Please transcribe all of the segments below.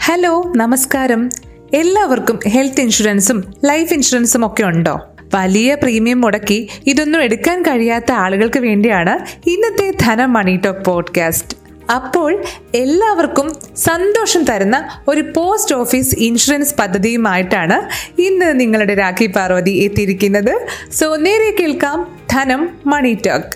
hello നമസ്കാരം എല്ലാവർക്കും health ഇൻഷുറൻസും ലൈഫ് ഇൻഷുറൻസും ഒക്കെ ഉണ്ടോ വലിയ പ്രീമിയം മുടക്കി ഇതൊന്നും എടുക്കാൻ കഴിയാത്ത ആളുകൾക്ക് വേണ്ടിയാണ് ഇന്നത്തെ ധനം മണി ടോക്ക് പോഡ്കാസ്റ്റ് അപ്പോൾ എല്ലാവർക്കും സന്തോഷം തരുന്ന ഒരു പോസ്റ്റ് ഓഫീസ് ഇൻഷുറൻസ് പദ്ധതിയുമായിട്ടാണ് ഇന്ന് നിങ്ങളുടെ രാഖി പാർവതി എത്തിയിരിക്കുന്നത് സോ നേരെ കേൾക്കാം ധനം മണി ടോക്ക്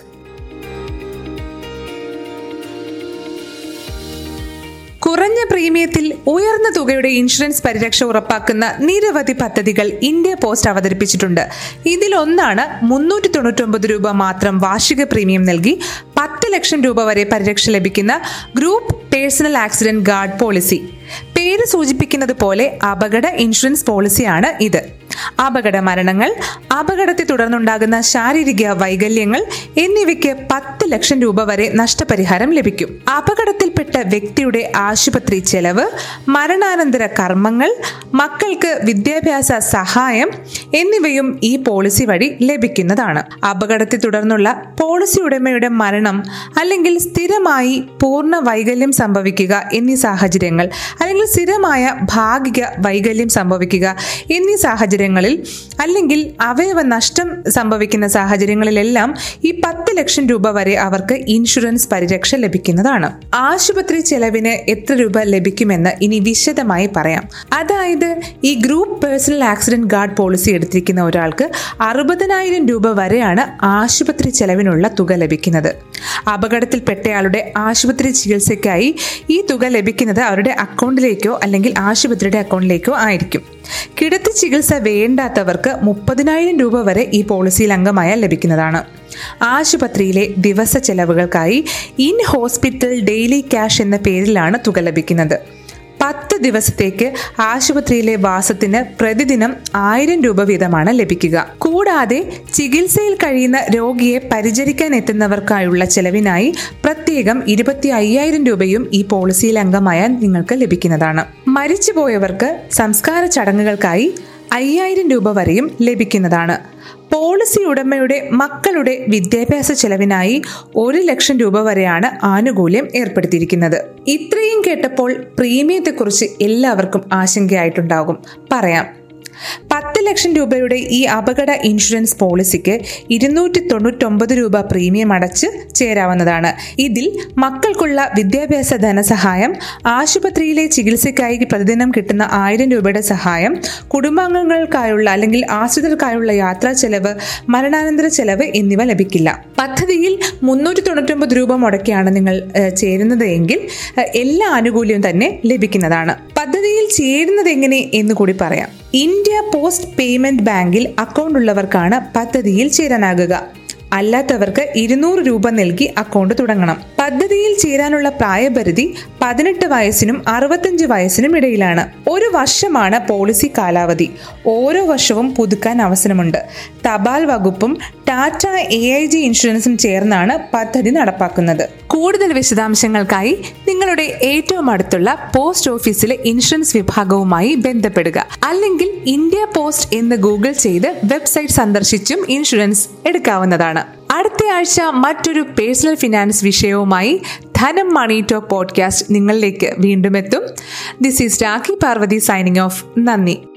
കുറഞ്ഞ പ്രീമിയത്തിൽ ഉയർന്ന തുകയുടെ ഇൻഷുറൻസ് പരിരക്ഷ ഉറപ്പാക്കുന്ന നിരവധി പദ്ധതികൾ ഇന്ത്യ പോസ്റ്റ് അവതരിപ്പിച്ചിട്ടുണ്ട് ഇതിലൊന്നാണ് മുന്നൂറ്റി തൊണ്ണൂറ്റൊമ്പത് രൂപ മാത്രം വാർഷിക പ്രീമിയം നൽകി പത്ത് ലക്ഷം രൂപ വരെ പരിരക്ഷ ലഭിക്കുന്ന group personal accident guard policy പേര് സൂചിപ്പിക്കുന്നത് പോലെ അപകട ഇൻഷുറൻസ് പോളിസിയാണ് ഇത് അപകട മരണങ്ങൾ അപകടത്തെ തുടർന്നുണ്ടാകുന്ന ശാരീരിക വൈകല്യങ്ങൾ എന്നിവയ്ക്ക് പത്ത് ലക്ഷം രൂപ വരെ നഷ്ടപരിഹാരം ലഭിക്കും അപകടത്തിൽപ്പെട്ട വ്യക്തിയുടെ ആശുപത്രി ചെലവ് മരണാനന്തര കർമ്മങ്ങൾ മക്കൾക്ക് വിദ്യാഭ്യാസ സഹായം എന്നിവയും ഈ പോളിസി വഴി ലഭിക്കുന്നതാണ് അപകടത്തെ തുടർന്നുള്ള പോളിസി ഉടമയുടെ മരണം അല്ലെങ്കിൽ സ്ഥിരമായി പൂർണ്ണ വൈകല്യം സംഭവിക്കുക എന്നീ സാഹചര്യങ്ങൾ അല്ലെങ്കിൽ സ്ഥിരമായ ഭാഗിക വൈകല്യം സംഭവിക്കുക എന്നീ സാഹചര്യങ്ങളിൽ അല്ലെങ്കിൽ അവയവ നഷ്ടം സംഭവിക്കുന്ന സാഹചര്യങ്ങളിലെല്ലാം ഈ പത്ത് ലക്ഷം രൂപ വരെ അവർക്ക് ഇൻഷുറൻസ് പരിരക്ഷ ലഭിക്കുന്നതാണ് ആശുപത്രി ചെലവിന് എത്ര രൂപ ലഭിക്കുമെന്ന് ഇനി വിശദമായി പറയാം അതായത് ഈ group personal accident guard policy എടുത്തിരിക്കുന്ന ഒരാൾക്ക് അറുപതിനായിരം രൂപ വരെയാണ് ആശുപത്രി ചെലവിനുള്ള തുക ലഭിക്കുന്നത് അപകടത്തിൽപ്പെട്ടയാളുടെ ആശുപത്രി ചികിത്സയ്ക്കായി ഈ തുക ലഭിക്കുന്നത് അവരുടെ അക്കൗണ്ടിലേക്കോ അല്ലെങ്കിൽ ആശുപത്രിയുടെ അക്കൗണ്ടിലേക്കോ ആയിരിക്കും കിടത്തി ചികിത്സ വേണ്ടാത്തവർക്ക് മുപ്പതിനായിരം രൂപ വരെ ഈ പോളിസിയിൽ അംഗമായാൽ ലഭിക്കുന്നതാണ് ആശുപത്രിയിലെ ദിവസ ചെലവുകൾക്കായി ഇൻ ഹോസ്പിറ്റൽ ഡെയിലി ക്യാഷ് എന്ന പേരിലാണ് തുക ലഭിക്കുന്നത് പത്ത് ദിവസത്തേക്ക് ആശുപത്രിയിലെ വാസത്തിന് പ്രതിദിനം ആയിരം രൂപ വീതമാണ് ലഭിക്കുക കൂടാതെ ചികിത്സയിൽ കഴിയുന്ന രോഗിയെ പരിചരിക്കാൻ എത്തുന്നവർക്കായുള്ള ചെലവിനായി പ്രത്യേകം ഇരുപത്തി അയ്യായിരം രൂപയും ഈ പോളിസിയിൽ അംഗമായാൽ നിങ്ങൾക്ക് ലഭിക്കുന്നതാണ് മരിച്ചുപോയവർക്ക് സംസ്കാര ചടങ്ങുകൾക്കായി അയ്യായിരം രൂപ വരെയും ലഭിക്കുന്നതാണ് പോളിസി ഉടമയുടെ മക്കളുടെ വിദ്യാഭ്യാസ ചെലവിനായി ഒരു ലക്ഷം രൂപ വരെയാണ് ആനുകൂല്യം ഏർപ്പെടുത്തിയിരിക്കുന്നത് ഇത്രയും കേട്ടപ്പോൾ പ്രീമിയത്തെക്കുറിച്ച് എല്ലാവർക്കും ആശങ്കയായിട്ടുണ്ടാകും പറയാം പത്ത് ലക്ഷം രൂപയുടെ ഈ അപകട ഇൻഷുറൻസ് പോളിസിക്ക് ഇരുന്നൂറ്റി തൊണ്ണൂറ്റൊമ്പത് രൂപ പ്രീമിയം അടച്ച് ചേരാവുന്നതാണ് ഇതിൽ മക്കൾക്കുള്ള വിദ്യാഭ്യാസ ധനസഹായം ആശുപത്രിയിലെ ചികിത്സയ്ക്കായി പ്രതിദിനം കിട്ടുന്ന ആയിരം രൂപയുടെ സഹായം കുടുംബാംഗങ്ങൾക്കായുള്ള അല്ലെങ്കിൽ ആശ്രിതർക്കായുള്ള യാത്രാ ചെലവ് മരണാനന്തര ചെലവ് എന്നിവ ലഭിക്കില്ല പദ്ധതിയിൽ മുന്നൂറ്റി തൊണ്ണൂറ്റൊമ്പത് രൂപ മുടക്കിയാണ് നിങ്ങൾ ചേരുന്നത് എങ്കിൽ എല്ലാ ആനുകൂല്യവും തന്നെ ലഭിക്കുന്നതാണ് പദ്ധതിയിൽ ചേരുന്നത് എങ്ങനെ എന്ന് കൂടി പറയാം ഇന്ത്യ പോസ്റ്റ് പേയ്മെന്റ് ബാങ്കിൽ അക്കൗണ്ട് ഉള്ളവർക്കാണ് പദ്ധതിയിൽ ചേരാനാകുക അല്ലാത്തവർക്ക് ഇരുന്നൂറ് രൂപ നൽകി അക്കൗണ്ട് തുടങ്ങണം പദ്ധതിയിൽ ചേരാനുള്ള പ്രായപരിധി പതിനെട്ട് വയസ്സിനും അറുപത്തഞ്ച് വയസ്സിനും ഇടയിലാണ് ഒരു വർഷമാണ് പോളിസി കാലാവധി ഓരോ വർഷവും പുതുക്കാൻ അവസരമുണ്ട് തപാൽ വകുപ്പും ടാറ്റ എ ഐ ജി ഇൻഷുറൻസും ചേർന്നാണ് പദ്ധതി നടപ്പാക്കുന്നത് കൂടുതൽ വിശദാംശങ്ങൾക്കായി നിങ്ങളുടെ ഏറ്റവും അടുത്തുള്ള പോസ്റ്റ് ഓഫീസിലെ ഇൻഷുറൻസ് വിഭാഗവുമായി ബന്ധപ്പെടുക അല്ലെങ്കിൽ ഇന്ത്യ പോസ്റ്റ് എന്ന് ഗൂഗിൾ ചെയ്ത് വെബ്സൈറ്റ് സന്ദർശിച്ചും ഇൻഷുറൻസ് എടുക്കാവുന്നതാണ് അടുത്ത ആഴ്ച മറ്റൊരു പേഴ്സണൽ ഫിനാൻസ് വിഷയവുമായി ധനം മണി ടോക്ക് പോഡ്കാസ്റ്റ് നിങ്ങളിലേക്ക് വീണ്ടും എത്തും this is Rakhi Parvathi signing off നന്ദി